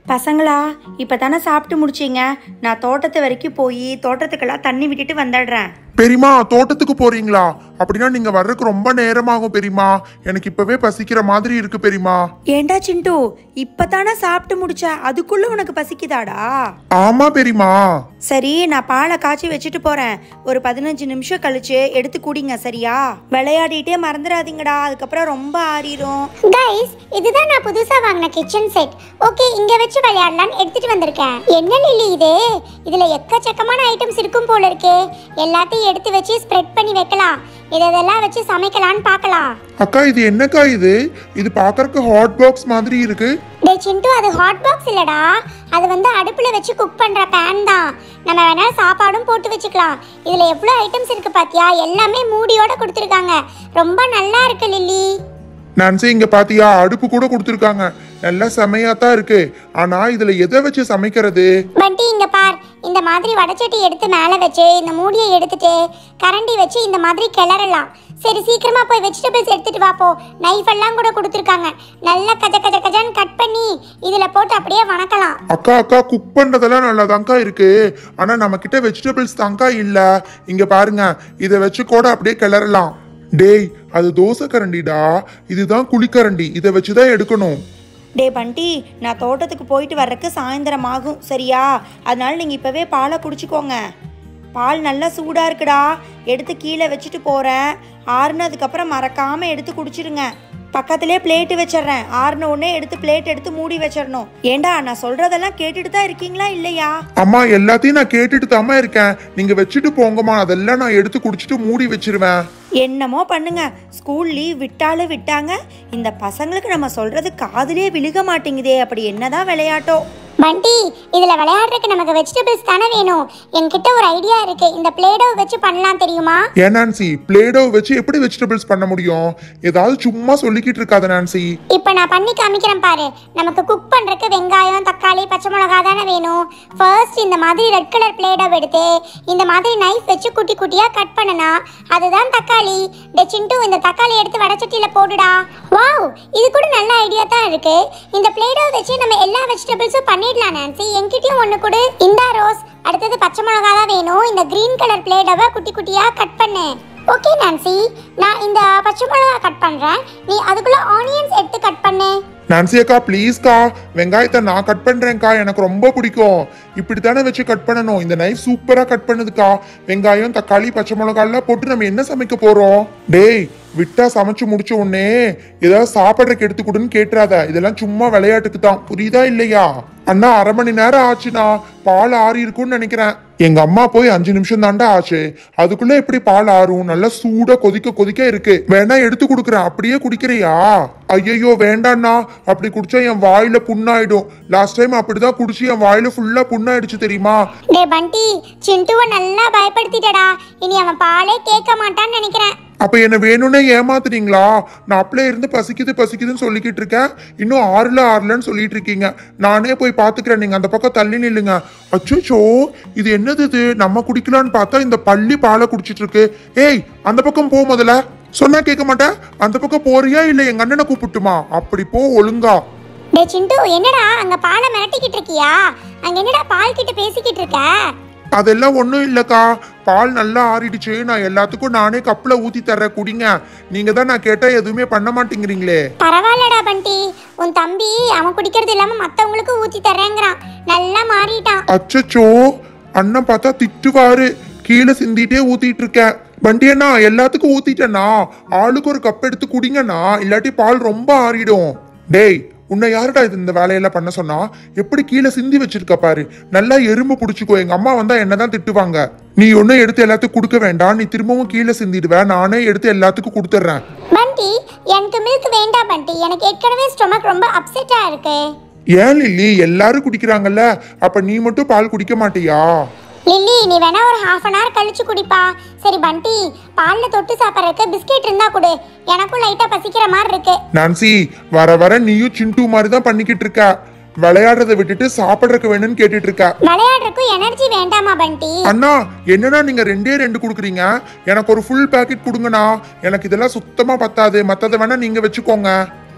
பசங்களா இப்போ தானே சாப்பிட்டு முடிச்சிங்க நான் தோட்டத்து வரைக்கும் போய் தோட்டத்துக்கெல்லாம் தண்ணி விட்டுட்டு வந்துடுறேன் பெரியமா தோட்டத்துக்கு போறீங்களா அப்படின்னா நீங்க வர்றதுக்கு ரொம்ப நேரமாகும் பெரியமா எனக்கு இப்பவே பசிக்கிற மாதிரி இருக்கு பெரியமா ஏண்டா சிண்டு இப்போ தானே சாப்பிட்டு முடிச்ச அதுக்குள்ள உனக்கு பசிக்குதாடா ஆமா பெரியமா சரி நான் பாலை காய்ச்சி வச்சுட்டு போறேன் ஒரு பதினஞ்சு நிமிஷம் கழிச்சு எடுத்து குடிங்க சரியா விளையாடிட்டே மறந்துடாதீங்கடா அதுக்கப்புறம் ரொம்ப ஆறிரும் கைஸ் இதுதான் நான் புதுசா வாங்கின கிச்சன் செட் ஓகே இங்க வச்சு விளையாடலாம்னு எடுத்துட்டு வந்திருக்கேன் என்ன லில்லி இது இதுல எக்கச்சக்கமான ஐட்டம்ஸ் இருக்கும் போல இருக்கே எல்லாத்தையும் எடுத்து வச்சு ஸ்ப்ரெட் பண்ணி வைக்கலாம் இதெல்லாம் வச்சு சமைக்கலாம்னு பார்க்கலாம் அக்கா இது என்னக்கா இது இது பார்க்கறதுக்கு ஹாட் பாக்ஸ் மாதிரி இருக்கு டே சிண்டு அது ஹாட் பாக்ஸ் இல்லடா அது வந்து அடுப்புல வச்சு குக் பண்ற பேன் தான் நம்ம வேணா சாப்பாடும் போட்டு வச்சுக்கலாம் இதுல எவ்வளவு ஐட்டம்ஸ் இருக்கு பாத்தியா எல்லாமே மூடியோட கொடுத்துருக்காங்க ரொம்ப நல்லா இருக்கு லில்லி நான்சி இங்க பாத்தியா அடுப்பு கூட கொடுத்துருக்காங்க நல்லா செமையா தான் இருக்கு ஆனா இதுல எதை வச்சு சமைக்கிறது பண்டி இங்க பார் இந்த மாதிரி வடச்சட்டி எடுத்து மேலே வச்சு இந்த மூடியை எடுத்துட்டு கரண்டி வச்சு இந்த மாதிரி கிளறலாம் சரி சீக்கிரமா போய் வெஜிடபிள்ஸ் எடுத்துட்டு வா போ நைஃப் எல்லாம் கூட கொடுத்துருக்காங்க நல்லா கஜ கஜ கஜான்னு கட் பண்ணி இதுல போட்டு அப்படியே வணக்கலாம் அக்கா அக்கா குக் பண்றதெல்லாம் நல்லாதான்க்கா இருக்கு ஆனா நம்ம கிட்ட வெஜிடபிள்ஸ் தான்க்கா இல்ல இங்க பாருங்க இதை வச்சு கூட அப்படியே கிளறலாம் டேய் அது தோசை கரண்டிடா இதுதான் குழிக்கரண்டி இதை வச்சுதான் எடுக்கணும் டே பண்டி நான் தோட்டத்துக்கு போயிட்டு வர்றதுக்கு சாயந்தரம் ஆகும் சரியா அதனால நீங்கள் இப்போவே பாலை குடிச்சுக்கோங்க பால் நல்லா சூடாக இருக்குடா எடுத்து கீழே வச்சுட்டு போகிறேன் ஆறுனதுக்கப்புறம் மறக்காமல் எடுத்து குடிச்சிருங்க பக்கத்துலேயே பிளேட்டு வச்சிடுறேன் ஆறுன உடனே எடுத்து பிளேட் எடுத்து மூடி வச்சிடணும் ஏண்டா நான் சொல்கிறதெல்லாம் கேட்டுட்டு தான் இருக்கீங்களா இல்லையா அம்மா எல்லாத்தையும் நான் கேட்டுட்டு தாம்மா இருக்கேன் நீங்க வச்சுட்டு போங்கம்மா அதெல்லாம் நான் எடுத்து குடிச்சிட்டு மூடி வச்சிருவேன் என்னமோ பண்ணுங்க ஸ்கூல் லீவ் விட்டாலும் விட்டாங்க இந்த பசங்களுக்கு நம்ம சொல்றது காதுலயே விழுக மாட்டேங்குதே அப்படி என்னதான் விளையாட்டோ பண்டி இதுல விளையாடுறதுக்கு நமக்கு வெஜிடபிள்ஸ் தானே வேணும் என்கிட்ட ஒரு ஐடியா இருக்கு இந்த பிளேடோ வச்சு பண்ணலாம் தெரியுமா ஏன் நான்சி பிளேடோ வச்சு எப்படி வெஜிடபிள்ஸ் பண்ண முடியும் ஏதாவது சும்மா சொல்லிக்கிட்டு இருக்காத நான்சி இப்போ நான் பண்ணி காமிக்கிறேன் பாரு நமக்கு குக் பண்றதுக்கு வெங்காயம் தக்காளி பச்சை மிளகா தானே வேணும் ஃபர்ஸ்ட் இந்த மாதிரி ரெட் கலர் பிளேடோ எடுத்து இந்த மாதிரி நைஃப் வச்சு குட்டி குட்டியா கட் பண்ணனா அதுதான் தக்காளி டே சிண்டு இந்த தக்காளி எடுத்து வடச்சட்டியில போடுடா வாவ் இது கூட நல்ல ஐடியா தான் இருக்கு இந்த பிளேடோ வச்சு நம்ம எல்லா வெஜிடபிள்ஸும் பண்ணிடலாம் நான்சி என்கிட்டயும் ஒன்று கொடு இந்தா ரோஸ் அடுத்தது பச்சை மிளகா தான் வேணும் இந்த கிரீன் கலர் பிளேடோவை குட்டி குட்டியா கட் பண்ணு ஓகே நான்சி நான் இந்த பச்சை மிளகா கட் பண்றேன் நீ அதுக்குள்ள ஆனியன்ஸ் எடுத்து கட் பண்ணு நான்சி அக்கா ப்ளீஸ்க்கா வெங்காயத்தை நான் கட் பண்றேன்க்கா எனக்கு ரொம்ப பிடிக்கும் இப்படி தானே வச்சு கட் பண்ணணும் இந்த நைஃப் சூப்பரா கட் பண்ணுதுக்கா வெங்காயம் தக்காளி பச்சை மிளகாலாம் போட்டு நம்ம என்ன சமைக்க போறோம் டேய் விட்டா சமைச்சு முடிச்ச உடனே ஏதாவது சாப்பிட்றதுக்கு எடுத்து கொடுன்னு கேட்டுறாத இதெல்லாம் சும்மா விளையாட்டுக்கு தான் புரியுதா இல்லையா அண்ணா அரை மணி நேரம் ஆச்சுண்ணா பால் ஆறி இருக்கும்னு நினைக்கிறேன் எங்க அம்மா போய் அஞ்சு நிமிஷம் தாண்டா ஆச்சு அதுக்குள்ள எப்படி பால் ஆறும் நல்லா சூடா கொதிக்க கொதிக்க இருக்கு வேணா எடுத்து கொடுக்குறேன் அப்படியே குடிக்கிறியா ஐயையோ வேண்டாண்ணா அப்படி குடிச்சா என் வாயில புண்ணாயிடும் லாஸ்ட் டைம் அப்படிதான் குடிச்சு என் வாயில ஃபுல்லா புண்ணாயிடுச்சு தெரியுமா டே பண்டி சிண்டுவை நல்லா பயப்படுத்திட்டடா இனி அவன் பாலே கேட்க மாட்டான்னு நினைக்கிறேன் அப்ப என்ன வேணும்னே ஏமாத்துறீங்களா நான் அப்படியே இருந்து பசிக்குது பசிக்குதுன்னு சொல்லிக்கிட்டு இருக்கேன் இன்னும் ஆறுல ஆறுலன்னு சொல்லிட்டு இருக்கீங்க நானே போய் பாத்துக்கிறேன் நீங்க அந்த பக்கம் தள்ளி நில்லுங்க அச்சோ இது என்னது இது நம்ம குடிக்கலான்னு பார்த்தா இந்த பள்ளி பாலை குடிச்சிட்டு இருக்கு ஏய் அந்த பக்கம் போ முதல்ல சொன்னா கேட்க மாட்டேன் அந்த பக்கம் போறியா இல்ல எங்க அண்ணனை கூப்பிட்டுமா அப்படி போ ஒழுங்கா டே சிண்டு என்னடா அங்க பாலை மிரட்டிக்கிட்டு இருக்கியா அங்க என்னடா பால் கிட்ட பேசிக்கிட்டு இருக்க அதெல்லாம் ஒன்றும் இல்லைக்கா பால் நல்லா ஆறிடுச்சு நான் எல்லாத்துக்கும் நானே கப்பில் ஊற்றி தர்றேன் குடிங்க நீங்கள் தான் நான் கேட்டால் எதுவுமே பண்ண மாட்டேங்கிறீங்களே பரவாயில்லடா பண்டி உன் தம்பி அவன் குடிக்கிறது இல்லாம மத்தவங்களுக்கு ஊத்தி தரேங்கிறான் நல்லா மாறிட்டான் அச்சச்சோ அண்ணன் பார்த்தா திட்டுவாரு கீழே சிந்திட்டே ஊத்திட்டு இருக்கேன் வண்டி அண்ணா எல்லாத்துக்கும் ஊத்திட்டேண்ணா ஆளுக்கு ஒரு கப் எடுத்து குடிங்கண்ணா இல்லாட்டி பால் ரொம்ப ஆறிடும் டேய் உன்னை யாருடா இது இந்த வேலையெல்லாம் பண்ண சொன்னா எப்படி கீழே சிந்தி வச்சிருக்க பாரு நல்லா எறும்பு பிடிச்சிக்கோ எங்க அம்மா வந்தா என்னதான் திட்டுவாங்க நீ ஒன்னும் எடுத்து எல்லாத்துக்கும் கொடுக்க வேண்டாம் நீ திரும்பவும் கீழே சிந்திடுவ நானே எடுத்து எல்லாத்துக்கும் கொடுத்துட்றேன் பண்டி எனக்கு மில்க் வேண்டாம் பண்டி எனக்கு ஏற்கனவே ஸ்டொமக் ரொம்ப அப்செட்டா இருக்கு ஏன் லில்லி எல்லாரும் குடிக்கிறாங்கல்ல அப்ப நீ மட்டும் பால் குடிக்க மாட்டியா லில்லி நீ வேணா ஒரு ஹாஃப் அன் ஹவர் கழிச்சு குடிப்பா சரி பண்டி பால்ல தொட்டு சாப்பிட்றதுக்கு பிஸ்கெட் இருந்தா கொடு எனக்கும் லைட்டா பசிக்கிற மாதிரி இருக்கு நான்சி வர வர நீயும் சிண்டு மாதிரி தான் பண்ணிக்கிட்டு இருக்க விளையாடுறதை விட்டுட்டு சாப்பிட்றதுக்கு வேணும்னு கேட்டுட்டு இருக்க விளையாடுறதுக்கும் எனர்ஜி வேண்டாமா பண்டி அண்ணா என்னன்னா நீங்க ரெண்டே ரெண்டு கொடுக்குறீங்க எனக்கு ஒரு ஃபுல் பேக்கெட் கொடுங்கண்ணா எனக்கு இதெல்லாம் சுத்தமா பத்தாது மத்ததை வேணா நீங்க வச்சுக்கோங்க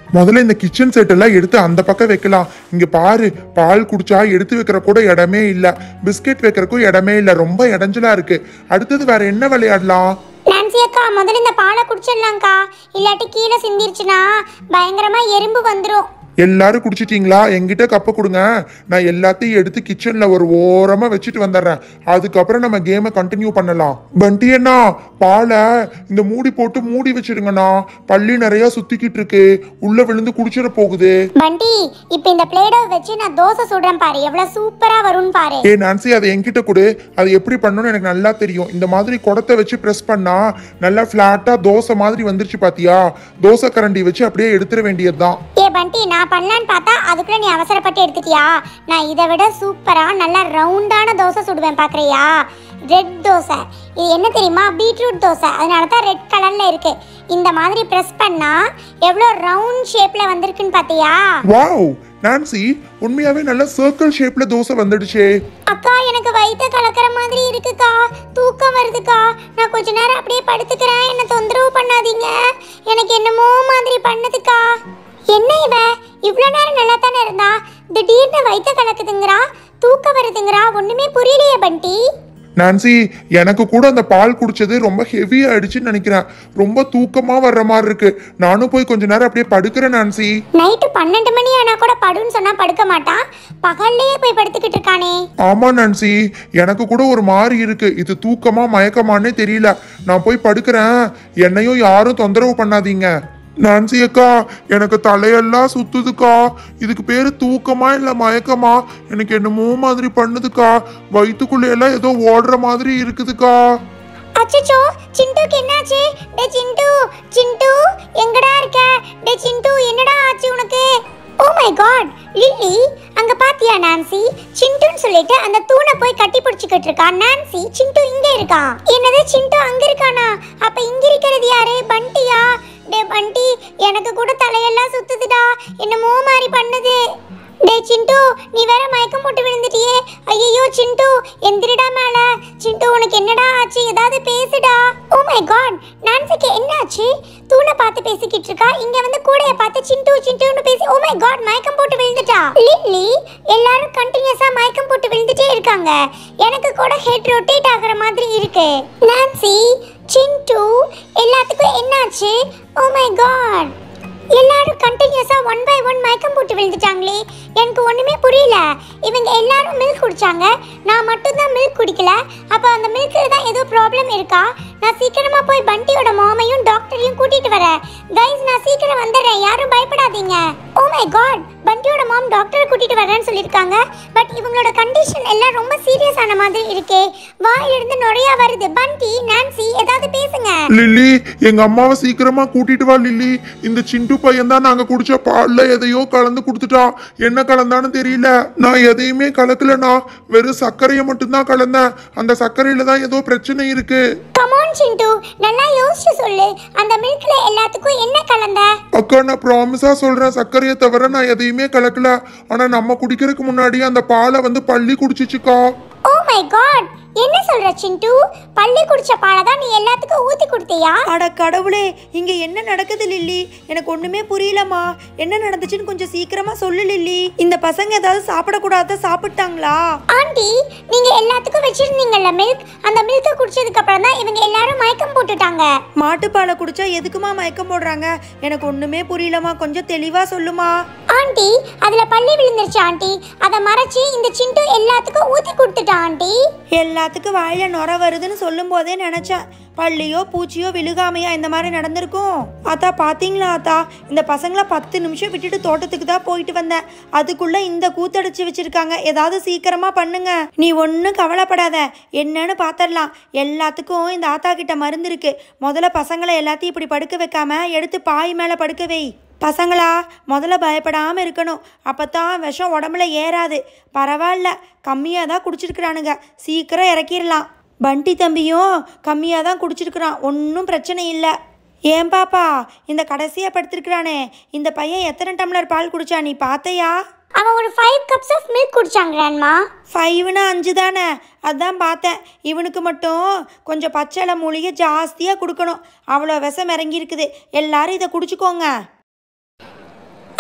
முதல்ல இந்த கிச்சன் செட் எல்லாம் எடுத்து அந்த பக்கம் வைக்கலாம் இங்க பாரு பால் குடிச்சா எடுத்து வைக்கிற கூட இடமே இல்ல பிஸ்கெட் வைக்கிறக்கும் இடமே இல்ல ரொம்ப இடைஞ்சலா இருக்கு அடுத்தது வேற என்ன விளையாடலாம் நான்சி அக்கா முதல்ல இந்த பாலை குடிச்சிடலாம்க்கா இல்லாட்டி கீழே சிந்திருச்சுன்னா பயங்கரமா எறும்பு வந்துடும் எல்லாரும் குடிச்சிட்டீங்களா என்கிட்ட கப்பை கொடுங்க நான் எல்லாத்தையும் எடுத்து கிச்சன்ல ஒரு ஓரமா வச்சுட்டு வந்துடுறேன் அதுக்கப்புறம் நம்ம கேமை கண்டினியூ பண்ணலாம் பண்டி அண்ணா பாலை இந்த மூடி போட்டு மூடி வச்சிடுங்கண்ணா பள்ளி நிறைய சுத்திக்கிட்டு இருக்கு உள்ள விழுந்து குடிச்சிட போகுது பண்டி இப்போ இந்த பிளேடோ வச்சு நான் தோசை சுடுறேன் பாரு எவ்வளவு சூப்பரா வரும்னு பாரு ஏ நான்சி அதை என்கிட்ட கொடு அது எப்படி பண்ணணும்னு எனக்கு நல்லா தெரியும் இந்த மாதிரி குடத்தை வச்சு ப்ரெஸ் பண்ணா நல்லா ஃப்ளாட்டா தோசை மாதிரி வந்துருச்சு பாத்தியா தோசை கரண்டி வச்சு அப்படியே எடுத்துட வேண்டியதுதான் ஏ பண்டி நான் பண்ணலான்னு பார்த்தா அதுக்குள்ள நீ அவசரப்பட்டு எடுத்துட்டியா நான் இதை விட சூப்பரா நல்லா ரவுண்டான தோசை சுடுவேன் பார்க்கறியா ரெட் தோசை இது என்ன தெரியுமா பீட்ரூட் தோசை அதனால தான் ரெட் கலர்ல இருக்கு இந்த மாதிரி ப்ரெஸ் பண்ணா எவ்வளோ ரவுண்ட் ஷேப்ல வந்திருக்குன்னு பார்த்தியா வாவ் நான்சி உண்மையாவே நல்ல சர்க்கிள் ஷேப்ல தோசை வந்துடுச்சே அக்கா எனக்கு வயித்த கலக்கிற மாதிரி இருக்குக்கா தூக்கம் வருதுக்கா நான் கொஞ்ச நேரம் அப்படியே படுத்துக்கிறேன் என்ன தொந்தரவு பண்ணாதீங்க எனக்கு என்னமோ மாதிரி பண்ணுதுக்கா என்ன இவ இவ்வளோ நேரம் நல்லா தானே இருந்தா திடீர்னு வயித்த கலக்குதுங்கிறா தூக்கம் வருதுங்கிறா ஒண்ணுமே புரியலையே பண்டி நான்சி எனக்கு கூட அந்த பால் குடிச்சது ரொம்ப ஹெவி ஆயிடுச்சுன்னு நினைக்கிறேன் ரொம்ப தூக்கமா வர்ற மாதிரி இருக்கு நானும் போய் கொஞ்ச நேரம் அப்படியே படுக்கிறேன் நான்சி நைட்டு பன்னெண்டு மணி ஆனா கூட படுன்னு சொன்னா படுக்க மாட்டான் பகல்லையே போய் படுத்துக்கிட்டு இருக்கானே ஆமா நான்சி எனக்கு கூட ஒரு மாதிரி இருக்கு இது தூக்கமா மயக்கமானே தெரியல நான் போய் படுக்கிறேன் என்னையும் யாரும் தொந்தரவு பண்ணாதீங்க நான்சி அக்கா எனக்கு தலையெல்லாம் சுத்துதுக்கா இதுக்கு பேரு தூக்கமா இல்ல மயக்கமா எனக்கு என்னமோ மாதிரி பண்ணுதுக்கா வயிற்றுக்குள்ள எல்லாம் ஏதோ ஓடுற மாதிரி இருக்குதுக்கா அச்சச்சோ சிண்டுக்கு என்னாச்சு டே சிண்டு சிண்டு எங்கடா இருக்க டே சிண்டு என்னடா ஆச்சு உனக்கு ஓ மை காட் லில்லி அங்க பாத்தியா நான்சி சிண்டுன்னு சொல்லிட்டு அந்த தூணை போய் கட்டி பிடிச்சிக்கிட்டு இருக்கா நான்சி சிண்டு இங்க இருக்கா என்னது சிண்டு அங்க இருக்கானா அப்ப இங்க இருக்கிறது யாரு பண்டியா டே பண்டி எனக்கு கூட தலையெல்லாம் சுத்துதுடா என்னமோ மாதிரி பண்ணுது டே சிண்டு நீ வேற மயக்கம் போட்டு விழுந்துட்டியே ஐயோ சிண்டு எந்திரிடா மேல சிண்டு உனக்கு என்னடா ஆச்சு ஏதாவது பேசுடா ஓ மை காட் நான்சிக்கு என்னாச்சு தூணை பார்த்து பேசிக்கிட்டு இருக்கா இங்க வந்து கூடைய பார்த்து சிண்டு சிண்டுன்னு பேசி ஓ மை காட் மயக்கம் போட்டு விழுந்துட்டா லில்லி எல்லாரும் கண்டினியூஸா மயக்கம் போட்டு விழுந்துட்டே இருக்காங்க எனக்கு கூட ஹெட் ரொட்டேட் ஆகுற மாதிரி இருக்கு நான்சி சிண்டு எல்லாத்துக்கும் என்னாச்சு ஓ மை காட் எல்லாரும் கண்டினியூஸா ஒன் பை ஒன் மயக்கம் போட்டு விழுந்துட்டாங்களே எனக்கு ஒண்ணுமே புரியல இவங்க எல்லாரும் மில்க் குடிச்சாங்க நான் மட்டும் தான் மில்க் குடிக்கல அப்ப அந்த மில்க்ல தான் ஏதோ ப்ராப்ளம் இருக்கா நான் சீக்கிரமா போய் பண்டியோட மாமையும் டாக்டரையும் கூட்டிட்டு வரேன் கைஸ் நான் சீக்கிரம் வந்துடுறேன் யாரும் பயப்படாதீங்க ஓ மை காட் பண்டியோட மாம் டாக்டரை கூட்டிட்டு வரேன்னு சொல்லியிருக்காங்க பட் இவங்களோட கண்டிஷன் எல்லாம் ரொம்ப சீரியஸ் ஆன மாதிரி இருக்கே வாயிலிருந்து நுழையா வருது பண்டி நான்சி ஏதாவது பேசுங்க லில்லி எங்க அம்மாவை சீக்கிரமா கூட்டிட்டு வா லில்லி இந்த சிண்டு பையன் தான் நாங்க குடிச்ச பால்ல எதையோ கலந்து கொடுத்துட்டா என்ன கலந்தான்னு தெரியல நான் எதையுமே கலக்கலண்ணா வெறும் சர்க்கரையை மட்டும்தான் கலந்தேன் அந்த சர்க்கரையில தான் ஏதோ பிரச்சனை இருக்கு கமான் சிண்டு நல்லா யோசிச்சு சொல்லு அந்த மில்க்ல எல்லாத்துக்கும் என்ன கலந்த அக்கா நான் ப்ராமிஸா சொல்றேன் சர்க்கரையை தவிர நான் எதையுமே கலக்கல ஆனா நம்ம குடிக்கிறதுக்கு முன்னாடி அந்த பாலை வந்து பள்ளி குடிச்சிச்சுக்கா ஓ மை காட் என்ன சொல்ற சிண்டு பள்ளி குடிச்ச பாலை தான் நீ எல்லாத்துக்கும் ஊத்தி கொடுத்தியா அட கடவுளே இங்க என்ன நடக்குது லில்லி எனக்கு ஒண்ணுமே புரியலம்மா என்ன நடந்துச்சுன்னு கொஞ்சம் சீக்கிரமா சொல்லு லில்லி இந்த பசங்க ஏதாவது சாப்பிடக்கூடாத சாப்பிட்டாங்களா ஆண்டி நீங்க எல்லாத்துக்கும் வச்சிருந்தீங்கல்ல மில்க் அந்த மில்க்கை குடிச்சதுக்கு அப்புறம் தான் இவங்க எல்லாரும் மயக்கம் போட்டுட்டாங்க மாட்டுப்பாலை குடிச்சா எதுக்குமா மயக்கம் போடுறாங்க எனக்கு ஒண்ணுமே புரியலம்மா கொஞ்சம் தெளிவா சொல்லுமா ஆண்டி அதுல பள்ளி விழுந்துருச்சு ஆண்டி அதை மறைச்சு இந்த சிண்டு எல்லாத்துக்கும் ஊத்தி கொடுத்துட்டா ஆண்டி எல்லாத்துக்கும் வாயில நுர வருதுன்னு சொல்லும் போதே நினைச்சேன் பள்ளியோ பூச்சியோ விழுகாமையா இந்த மாதிரி நடந்திருக்கும் ஆத்தா பாத்தீங்களா ஆத்தா இந்த பசங்களை பத்து நிமிஷம் விட்டுட்டு தோட்டத்துக்கு தான் போயிட்டு வந்தேன் அதுக்குள்ள இந்த கூத்தடிச்சு வச்சிருக்காங்க ஏதாவது சீக்கிரமா பண்ணுங்க நீ ஒன்றும் கவலைப்படாத என்னன்னு பார்த்துடலாம் எல்லாத்துக்கும் இந்த ஆத்தா கிட்ட மருந்து இருக்கு முதல்ல பசங்களை எல்லாத்தையும் இப்படி படுக்க வைக்காம எடுத்து பாய் மேலே படுக்க வை பசங்களா முதல்ல பயப்படாமல் இருக்கணும் அப்போ தான் விஷம் உடம்புல ஏறாது பரவாயில்ல கம்மியாக தான் குடிச்சிருக்கிறானுங்க சீக்கிரம் இறக்கிடலாம் பண்டி தம்பியும் கம்மியாக தான் குடிச்சிருக்கிறான் ஒன்றும் பிரச்சனை இல்லை ஏன் பாப்பா இந்த கடைசியாக படுத்திருக்கிறானே இந்த பையன் எத்தனை டம்ளர் பால் குடிச்சா நீ பார்த்தையா அவன் ஒரு ஃபைவ் கப்ஸ் ஆஃப் மில்க் குடிச்சாங்க கிராண்ட்மா ஃபைவ்னா அஞ்சு தானே அதான் பார்த்தேன் இவனுக்கு மட்டும் கொஞ்சம் பச்சளை மூலிகை ஜாஸ்தியாக கொடுக்கணும் அவ்வளோ விஷம் இறங்கி இருக்குது எல்லாரும் இதை குடிச்சுக்கோங்க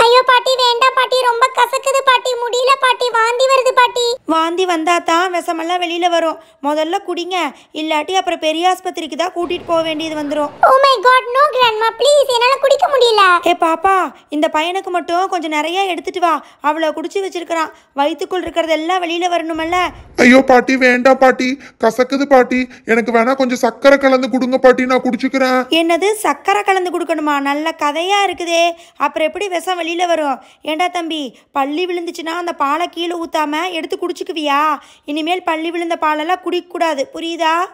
ஐயோ பாட்டி வேண்டாம் பாட்டி ரொம்ப கசக்குது பாட்டி முடியல பாட்டி வாந்தி வருது பாட்டி வாந்தி வந்தா தான் விஷமெல்லாம் வெளியில வரும் முதல்ல குடிங்க இல்லாட்டி அப்புறம் பெரிய ஆஸ்பத்திரிக்கு தான் கூட்டிட்டு போக வேண்டியது வந்துடும் oh my God no grandma please என்னால குடிக்க முடியல ஏ பாப்பா இந்த பையனுக்கு மட்டும் கொஞ்சம் நிறைய எடுத்துட்டு வா அவ்வளோ குடிச்சு வச்சிருக்கிறான் வயிற்றுக்குள் இருக்கிறது எல்லாம் வெளியில வரணுமல்ல ஐயோ பாட்டி வேண்டாம் பாட்டி கசக்குது பாட்டி எனக்கு வேணா கொஞ்சம் சக்கரை கலந்து கொடுங்க பாட்டி நான் குடிச்சுக்கிறேன் என்னது சக்கரை கலந்து கொடுக்கணுமா நல்ல கதையா இருக்குதே அப்புறம் எப்படி விஷம் வெளியில வரும் ஏண்டா தம்பி பள்ளி விழுந்துச்சுன்னா அந்த பாலை கீழே ஊத்தாம எடுத்து குடிச்சுக்குவியா இனிமேல் பள்ளி விழுந்த பாலெல்லாம் குடிக்கக்கூடாது புரியுதா